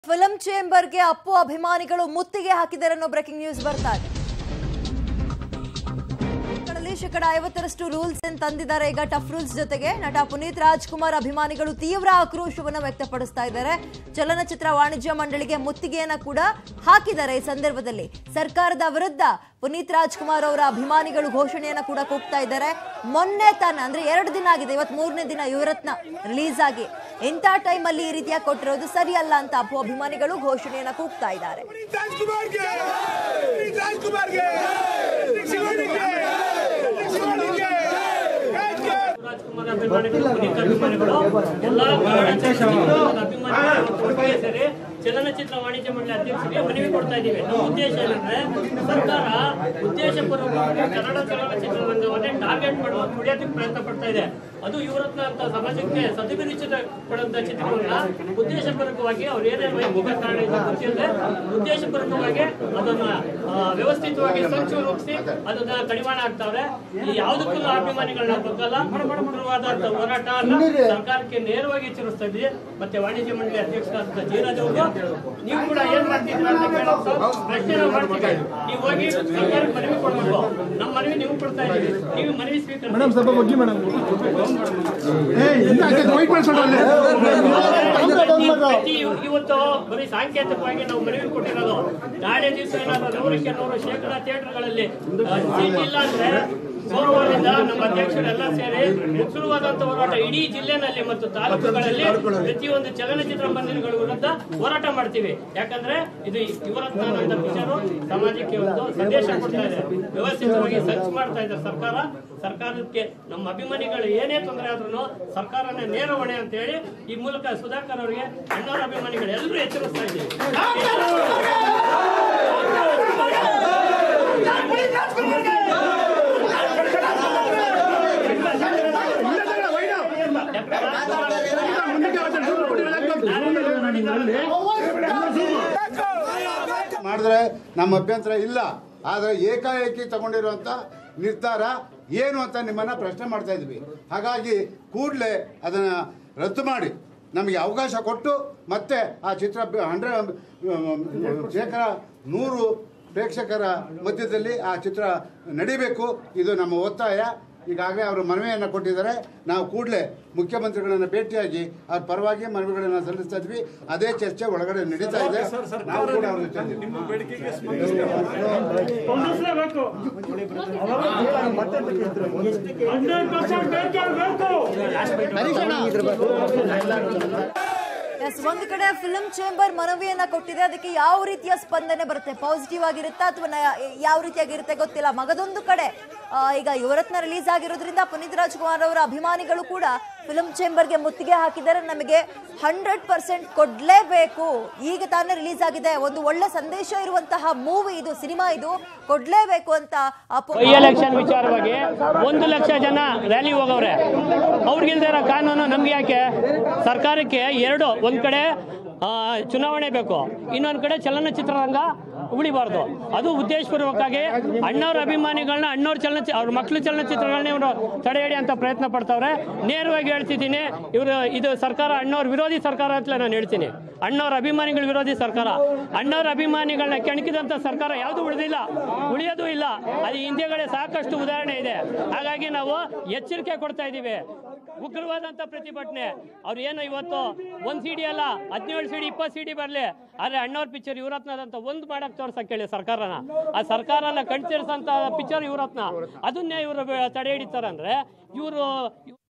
Film ಚೇಂಬರ್ಗೆ Appu ಅಭಿಮಾನಿಗಳು ಮುತ್ತಿಗೆ ಹಾಕಿದ್ದಾರೆ ಅನ್ನೋ ಬ್ರೇಕಿಂಗ್ ನ್ಯೂಸ್ ಬರ್ತಾ ಇದೆ ಕನ್ನಡದಲ್ಲಿ ಶೇಕಡ ಐವತ್ತರಷ್ಟು ರೂಲ್ಸ್ ಏನ್ ತಂದಿದ್ದಾರೆ ಈಗ ಟಫ್ ರೂಲ್ಸ್ ಜೊತೆಗೆ ನಟ ಪುನೀತ್ ರಾಜ್ಕುಮಾರ್ ಅಭಿಮಾನಿಗಳು ತೀವ್ರ ಆಕ್ರೋಶವನ್ನ ವ್ಯಕ್ತಪಡಿಸ್ತಾ ಇದ್ದಾರೆ ಚಲನಚಿತ್ರ ವಾಣಿಜ್ಯ ಮಂಡಳಿಗೆ ಮುತ್ತಿಗೆಯನ್ನ ಕೂಡ ಹಾಕಿದ್ದಾರೆ ಈ ಸಂದರ್ಭದಲ್ಲಿ ಸರ್ಕಾರದ ವಿರುದ್ಧ ಪುನೀತ್ ರಾಜ್ಕುಮಾರ್ ಅವರ ಅಭಿಮಾನಿಗಳು ಘೋಷಣೆಯನ್ನ ಕೂಡ ಕೂಗ್ತಾ ಇದ್ದಾರೆ ಮೊನ್ನೆ ತಾನ ಅಂದ್ರೆ ಎರಡು ದಿನ ಆಗಿದೆ ಇವತ್ತು ಮೂರನೇ ದಿನ ಯುವರತ್ನ ರಿಲೀಸ್ ಆಗಿ ಇಂಥ ಟೈಮಲ್ಲಿ ಈ ರೀತಿಯಾಗಿ ಕೊಟ್ಟಿರೋದು ಸರಿಯಲ್ಲ ಅಂತ ಅಪ್ಪು ಅಭಿಮಾನಿಗಳು ಘೋಷಣೆಯನ್ನ ಕೂಗ್ತಾ ಇದ್ದಾರೆ ರಾಜ್ಕುಮಾರ್ಗೆ ರಾಜ್ಕುಮಾರ್ಗೆ ಶಿವನಿಗೆ ಶಿವನಿಗೆ ರಾಜ್ಕುಮಾರ್ ಅಭಿಮಾನಿಗಳು ಪುನೀತ್ ಅಭಿಮಾನಿಗಳು ಎಲ್ಲಾ ಕನ್ನಡ ಚಲನಚಿತ್ರದ ಅಭಿಮಾನಿಗಳು ಒಟ್ಟಿಗೆ ಸೇರಿ ಚಲನಚಿತ್ರ ವಾಣಿಜ್ಯ ಮಂಡಳಿ ಅಧ್ಯಕ್ಷರಿಗೆ ಮನವಿ ಕೊಡ್ತಾ ಇದ್ದೀವಿ ನಮ್ಮ ಉದ್ದೇಶ ಏನಂದ್ರೆ ಸರ್ಕಾರ ಉದ್ದೇಶಪೂರ್ವಕವಾಗಿ ಕನ್ನಡ ಚಲನಚಿತ್ರ ರಂಗವನ್ನೇ ಟಾರ್ಗೆಟ್ ಮಾಡುವ ತುಳಿಯೋದಕ್ಕೆ ಪ್ರಯತ್ನ ಪಡ್ತಾ ಇದೆ ಅದು ಯುವರತ್ನ ಅಂತ ಸಮಾಜಕ್ಕೆ ಸತಿಪರಿಚಿತ ಪಡುವಂತ ಚಿತ್ರವನ್ನ ಉದ್ದೇಶಪೂರ್ವಕವಾಗಿ ಅವ್ರು ಏನೇ ವೈಯಕ್ತಿಕ ಕಾರಣ ಇದೆ ಗೊತ್ತಿಲ್ಲದೆ ಉದ್ದೇಶಪೂರ್ವಕವಾಗಿ ಅದನ್ನ ಆ, ವ್ಯವಸ್ಥಿತವಾಗಿ ಸಂಚು ರೂಪಿಸಿ ಅದನ್ನ ಕಡಿವಾಣ ಆಗ್ತಾವ್ರೆ ಈ ಯಾವುದಕ್ಕೂ ಅಭಿಮಾನಿಗಳನ್ನ ಬಗ್ಗಲ್ಲ ಉಗ್ರವಾದ ಹೋರಾಟ ಅಲ್ಲ ಸರ್ಕಾರಕ್ಕೆ ನೇರವಾಗಿ ಎಚ್ಚರಿಸ್ತಾ ಇದ್ವಿ ಮತ್ತೆ ವಾಣಿಜ್ಯ ಮಂಡಳಿ ಅಧ್ಯಕ್ಷರಾದ ಜೀರಾಜ್ ಅವರು ನೀವು ಕೂಡ ಏನ್ ಮಾಡ್ತಿದ್ದೀರಾ ಅಂತ ಕೇಳೋದು ಪ್ರಶ್ನೆ ನಾವು ಮಾಡ್ತೀವಿ ನೀವು ಹೋಗಿ ಸರ್ಕಾರಕ್ಕೆ ಮನವಿ ಕೊಡ್ಬೇಕು ನಮ್ಮ ಮನವಿ ನೀವು ಕೊಡ್ತಾ ಇದ್ದೀವಿ ನೀವು ಮನವಿ ಸ್ವೀಕರಿಸಿ ಮೇಡಮ್ ಸ್ವಲ್ಪ ಬಗ್ಗಿ ಮೇಡಮ್ ಏ ಇಲ್ಲ ವೈಟ್ ಮಾಡ್ಸೋಣ ಪ್ರತಿ ಇವತ್ತು ಬರೀ ಸಾಂಕೇತಿಕವಾಗಿ ನಾವು ಮನವಿ ಕೊಟ್ಟಿರೋದು ನಾಳೆ ದಿವಸ ಏನಾದ್ರು ನೂರಕ್ಕೆ ನೂರು ಶೇಕಡ ಥಿಯೇಟರ್ಗಳಲ್ಲಿ ಸೀಟ್ ಇಲ್ಲ ಅಂದ್ರೆ ಸೋಮವಾರದಿಂದ ನಮ್ಮ ಅಧ್ಯಕ್ಷರೆಲ್ಲ ಸೇರಿ ಉಗ್ರವಾದಂತ ಹೋರಾಟ ಇಡೀ ಜಿಲ್ಲೆನಲ್ಲಿ ಮತ್ತು ತಾಲೂಕುಗಳಲ್ಲಿ ಪ್ರತಿಯೊಂದು ಚಲನಚಿತ್ರ ಮಂದಿರಗಳ ವಿರುದ್ಧ ಹೋರಾಟ ಮಾಡ್ತೀವಿ ಯಾಕಂದ್ರೆ ಇದು ಯುವರತ್ನಾನಂದ ಪಿಕ್ಚರು ಸಮಾಜಕ್ಕೆ ಒಂದು ಸಂದೇಶ ಕೊಡ್ತಾ ಇದೆ ವ್ಯವಸ್ಥಿತವಾಗಿ ಸರ್ಚ್ ಮಾಡ್ತಾ ಇದೆ ಸರ್ಕಾರ ಸರ್ಕಾರಕ್ಕೆ ನಮ್ಮ ಅಭಿಮಾನಿಗಳು ಏನೇ ತೊಂದರೆ ಆದ್ರೂ ಸರ್ಕಾರನೇ ನೇರ ಹೊಣೆ ಅಂತ ಹೇಳಿ ಈ ಮೂಲಕ ಸುಧಾಕರ್ ಅವರಿಗೆ ಅಣ್ಣವರ ಅಭಿಮಾನಿಗಳು ಎಲ್ಲರೂ ಎಚ್ಚರಿಸ್ತಾ ಇದ್ದೀವಿ ಮಾಡಿದ್ರೆ ನಮ್ಮ ಅಭ್ಯಂತರ ಇಲ್ಲ ಆದರೆ ಏಕಾಏಕಿ ತಗೊಂಡಿರುವಂಥ ನಿರ್ಧಾರ ಏನು ಅಂತ ನಿಮ್ಮನ್ನು ಪ್ರಶ್ನೆ ಮಾಡ್ತಾ ಇದ್ವಿ ಹಾಗಾಗಿ ಕೂಡಲೇ ಅದನ್ನು ರದ್ದು ಮಾಡಿ ನಮಗೆ ಅವಕಾಶ ಕೊಟ್ಟು ಮತ್ತೆ ಆ ಚಿತ್ರ ಹಂಡ್ರೆಡ್ ಶೇಕಡ ನೂರು ಪ್ರೇಕ್ಷಕರ ಮಧ್ಯದಲ್ಲಿ ಆ ಚಿತ್ರ ನಡಿಬೇಕು ಇದು ನಮ್ಮ ಒತ್ತಾಯ ಈಗಾಗಲೇ ಅವರು ಮನವಿಯನ್ನು ಕೊಟ್ಟಿದ್ದಾರೆ ನಾವು ಕೂಡಲೇ ಮುಖ್ಯಮಂತ್ರಿಗಳನ್ನು ಭೇಟಿಯಾಗಿ ಅವ್ರ ಪರವಾಗಿ ಮನವಿಗಳನ್ನು ಸಲ್ಲಿಸ್ತಾ ಇದ್ವಿ ಅದೇ ಚರ್ಚೆ ಒಳಗಡೆ ನಡೀತಾ ಇದೆ ನಾವು ಕೂಡ ಅವ್ರ ಜೊತೆ ಇದ್ದೀವಿ. ಎಸ್ ಒಂದು ಕಡೆ ಫಿಲ್ಮ್ ಚೇಂಬರ್ ಮನವಿಯನ್ನ ಕೊಟ್ಟಿದೆ ಅದಕ್ಕೆ ಯಾವ ರೀತಿಯ ಸ್ಪಂದನೆ ಬರುತ್ತೆ ಪಾಸಿಟಿವ್ ಆಗಿರುತ್ತಾ ಅಥವಾ ನ- ಯಾವ ರೀತಿಯಾಗಿರುತ್ತೆ ಗೊತ್ತಿಲ್ಲ ಮಗದೊಂದು ಕಡೆ ಆ, ಈಗ ಯುವರತ್ನ ರಿಲೀಸ್ ಆಗಿರೋದ್ರಿಂದ ಪುನೀತ್ ರಾಜ್ಕುಮಾರ್ ಅವರ ಅಭಿಮಾನಿಗಳು ಕೂಡ ಫಿಲ್ಮ್ ಚೇಂಬರ್ಗೆ ಮುತ್ತಿಗೆ ಹಾಕಿದರೆ ನಮಗೆ ಹಂಡ್ರೆಡ್ ಪರ್ಸೆಂಟ್ ಕೊಡ್ಲೇಬೇಕು ಈಗ ತಾನೇ ರಿಲೀಸ್ ಆಗಿದೆ ಒಂದು ಒಳ್ಳೆ ಸಂದೇಶ ಇರುವಂತಹ ಮೂವಿ ಇದು ಸಿನಿಮಾ ಇದು ಕೊಡ್ಲೇಬೇಕು ಅಂತ ಅಪ್ಪು ಬೈ ಎಲೆಕ್ಷನ್ ವಿಚಾರವಾಗಿ ಒಂದು ಲಕ್ಷ ಜನ ರ್ಯಾಲಿ ಹೋಗವ್ರೆ ಅವ್ರಿಗಿಲ್ದೇ ಇರೋ ಕಾನೂನು ನಮ್ಗೆ ಯಾಕೆ ಸರ್ಕಾರಕ್ಕೆ ಎರಡು ಒಂದ್ ಕಡೆ ಆ, ಚುನಾವಣೆ ಬೇಕು ಇನ್ನೊಂದ್ ಕಡೆ ಚಲನಚಿತ್ರರಂಗ ಉಳಿಬಾರ್ದು ಅದು ಉದ್ದೇಶಪೂರ್ವಕವಾಗಿ ಅಣ್ಣವ್ರ ಅಭಿಮಾನಿಗಳನ್ನ ಅಣ್ಣವ್ರ ಚಲನಚಿತ್ರ ಅವ್ರ ಮಕ್ಳು ಚಲನಚಿತ್ರಗಳನ್ನ ಇವರು ತಡೆ ಹಿಡಿ ಅಂತ ಪ್ರಯತ್ನ ಪಡ್ತಾವ್ರೆ ನೇರವಾಗಿ ಹೇಳ್ತಿದ್ದೀನಿ ಇವರು ಇದು ಸರ್ಕಾರ ಅಣ್ಣವ್ರ ವಿರೋಧಿ ಸರ್ಕಾರ ಅಂತ ನಾನು ಹೇಳ್ತೀನಿ ಅಣ್ಣವ್ರ ಅಭಿಮಾನಿಗಳ ವಿರೋಧಿ ಸರ್ಕಾರ ಅಣ್ಣವ್ರ ಅಭಿಮಾನಿಗಳನ್ನ ಕೆಣಕಿದಂತ ಸರ್ಕಾರ ಯಾವುದು ಉಳಿದಿಲ್ಲ ಉಳಿಯೋದು ಇಲ್ಲ ಅದು ಹಿಂದೆಗಡೆ ಸಾಕಷ್ಟು ಉದಾಹರಣೆ ಇದೆ ಹಾಗಾಗಿ ನಾವು ಎಚ್ಚರಿಕೆ ಕೊಡ್ತಾ ಇದ್ದೀವಿ ಉಗ್ರವಾದಂತ ಪ್ರತಿಭಟನೆ ಅವ್ರು ಏನು ಇವತ್ತು ಒಂದ್ ಸಿಡಿ ಅಲ್ಲ ಹದಿನೇಳು ಸಿಡಿ ಇಪ್ಪತ್ತು ಸಿಡಿ ಬರಲಿ ಆದ್ರೆ ಅಣ್ಣವ್ರ ಪಿಕ್ಚರ್ ಯುವರತ್ನದಂತ ಒಂದು ಮಾಡಕ್ ತೋರ್ಸಕ್ ಹೇಳಿ ಸರ್ಕಾರನ ಆ ಸರ್ಕಾರ ಎಲ್ಲ ಕಣ್ತಿರ್ಸಂತ ಪಿಕ್ಚರ್ ಯುವರತ್ನ ಅದನ್ನೇ ಇವರು ತಡೆ ಹಿಡಿತಾರಂದ್ರೆ ಇವರು